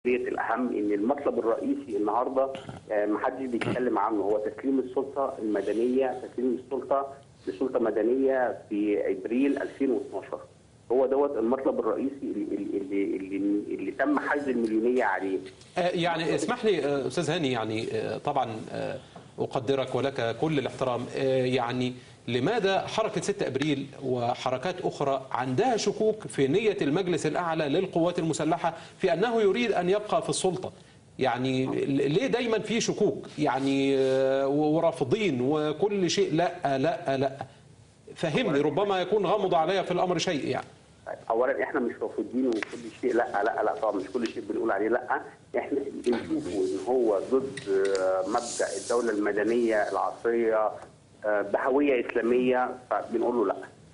ديت الاهم ان المطلب الرئيسي النهارده آه، محدش بيتكلم عنه هو تسليم السلطه المدنيه تسليم السلطه لسلطه مدنيه في ابريل 2012 هو دوت المطلب الرئيسي اللي اللي اللي, اللي تم حجز المليونيه عليه آه، يعني اسمح لي آه، استاذ هاني يعني آه، طبعا آه، اقدرك ولك كل الاحترام آه، يعني لماذا حركه 6 ابريل وحركات اخرى عندها شكوك في نيه المجلس الاعلى للقوات المسلحه في انه يريد ان يبقى في السلطه يعني ليه دايما في شكوك يعني آه، ورافضين وكل شيء لا لا لا فهمني ربما يكون غمض علي في الامر شيء يعني اولا احنا مش رافضين وكل شيء لا لا لا طبعا مش كل شيء بنقول عليه لا احنا بنشوفه ان هو ضد آه، مبدا الدوله المدنيه العصريه آه، بهويه اسلاميه فبنقول له لا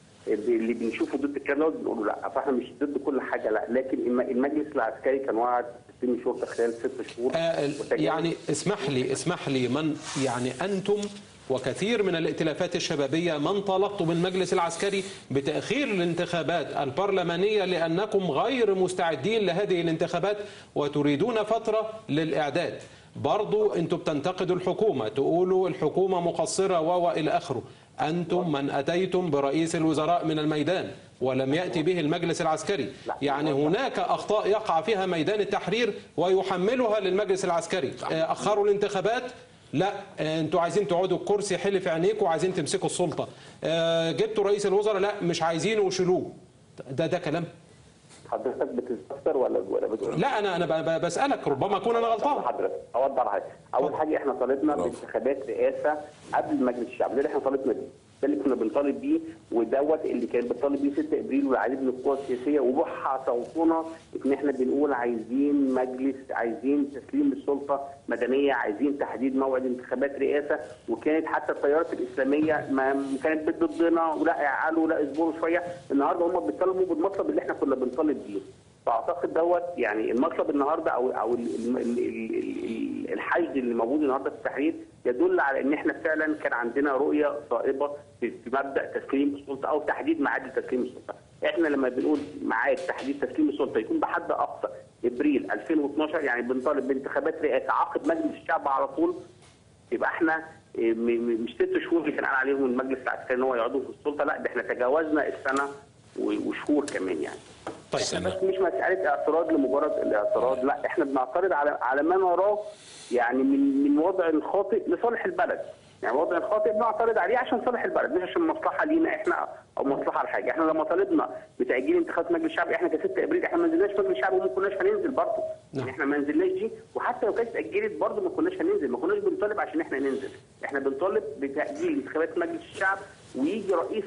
اللي بنشوفه ضد الكلام دوت بنقول له لا فاحنا مش ضد كل حاجه لا لكن الم- المجلس العسكري كان وعد تسليم الشرطه خلال ست شهور آه، وتجاوز- يعني اسمح لي اسمح لي من يعني انتم وكثير من الائتلافات الشبابيه من طلبتم من المجلس العسكري بتاخير الانتخابات البرلمانيه لانكم غير مستعدين لهذه الانتخابات وتريدون فتره للاعداد برضو انتم بتنتقدوا الحكومه تقولوا الحكومه مقصره و الى اخره انتم من اتيتم برئيس الوزراء من الميدان ولم ياتي به المجلس العسكري يعني هناك اخطاء يقع فيها ميدان التحرير ويحملها للمجلس العسكري آه، اخروا الانتخابات لا آه، انتوا عايزين تقعدوا الكرسي حل في عينيكم وعايزين تمسكوا السلطه آه، جبتوا رئيس الوزراء لا مش عايزينه وشيلوه ده ده كلام حضرتك بتستفسر ولا ولا بتقول لا انا انا ب- ب- بسالك ربما اكون انا غلطان حضرتك اوضح لحضرتك اول حاجه احنا طالبنا بانتخابات رئاسه قبل مجلس الشعب ده اللي احنا طالبنا بيه ده اللي كنا بنطالب بيه ودوت اللي كان بنطالب بيه 6 ابريل والعديد من القوى السياسيه وبحى صوتنا ان احنا بنقول عايزين مجلس عايزين تسليم السلطه مدنيه عايزين تحديد موعد انتخابات رئاسه وكانت حتى التيارات الاسلاميه ما كانت ضدنا ولا قالوا لا اصبروا شويه النهارده هم بيطالبوا بالمطلب اللي احنا كنا بنطالب بيه فاعتقد دوت يعني المطلب النهارده او او ال- ال- ال- ال- ال- الحشد اللي موجود النهارده في التحرير يدل على ان احنا فعلا كان عندنا رؤيه صائبه في في مبدا تسليم السلطه او تحديد ميعاد تسليم السلطه. احنا لما بنقول ميعاد تحديد تسليم السلطه يكون بحد اقصى ابريل 2012 يعني بنطالب بانتخابات رئاسه عقد مجلس الشعب على طول يبقى احنا إيه، م- م- مش ست شهور اللي كان قال عليهم المجلس العسكري ان هو يقعدوا في السلطه لا ده احنا تجاوزنا السنه و- وشهور كمان يعني. طيب احنا بس مش مساله اعتراض لمجرد الاعتراض لا احنا بنعترض على على ما نراه يعني من من وضع خاطئ لصالح البلد يعني وضع خاطئ بنعترض عليه عشان صالح البلد مش عشان مصلحه لينا احنا او مصلحه لحاجه احنا لما طالبنا بتاجيل انتخابات مجلس الشعب احنا ك 6 ابريل احنا ما نزلناش مجلس الشعب وما كناش هننزل برضه نعم. يعني احنا ما نزلناش دي وحتى لو كانت اتاجلت برضه ما كناش هننزل ما كناش بنطالب عشان احنا ننزل احنا بنطالب بتاجيل انتخابات مجلس الشعب ويجي رئيس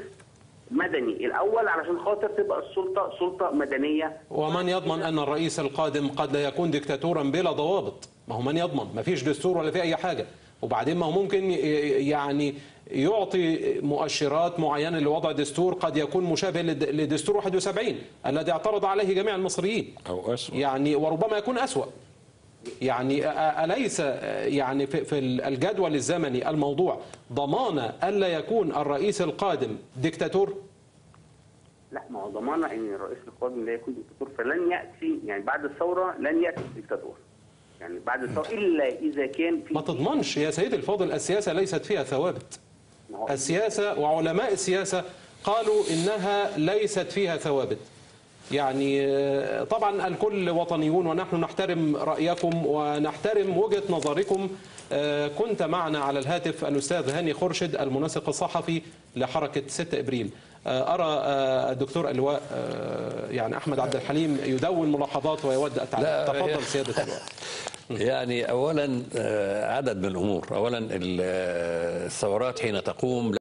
مدني الاول علشان خاطر تبقى السلطه سلطه مدنيه ومن يضمن ان الرئيس القادم قد لا يكون ديكتاتورا بلا ضوابط ما هو من يضمن ما فيش دستور ولا في اي حاجه وبعدين ما هو ممكن ي- يعني يعطي مؤشرات معينه لوضع دستور قد يكون مشابه لد- لدستور 71 الذي اعترض عليه جميع المصريين أو أسوأ يعني وربما يكون أسوأ يعني أ- أ- أليس يعني في في الجدول الزمني الموضوع ضمان ألا يكون الرئيس القادم ديكتاتور لا ما هو ضمانه ان الرئيس القادم لا يكون دكتاتور فلن ياتي يعني بعد الثوره لن ياتي دكتاتور يعني بعد الثوره الا اذا كان في ما تضمنش يا سيدي الفاضل السياسة ليست فيها ثوابت ما هو- السياسة وعلماء السياسة قالوا إنها ليست فيها ثوابت يعني آه، طبعا الكل وطنيون ونحن نحترم رأيكم ونحترم وجهة نظركم آه، كنت معنا على الهاتف الأستاذ هاني خرشد المنسق الصحفي لحركة 6 إبريل آه، أرى آه، الدكتور اللواء آه، يعني أحمد عبد الحليم يدون ملاحظات ويود التعليق لا، تفضل هي- سيادة اللواء يعني أولا آه، عدد من الأمور أولا ال- آه، الثورات حين تقوم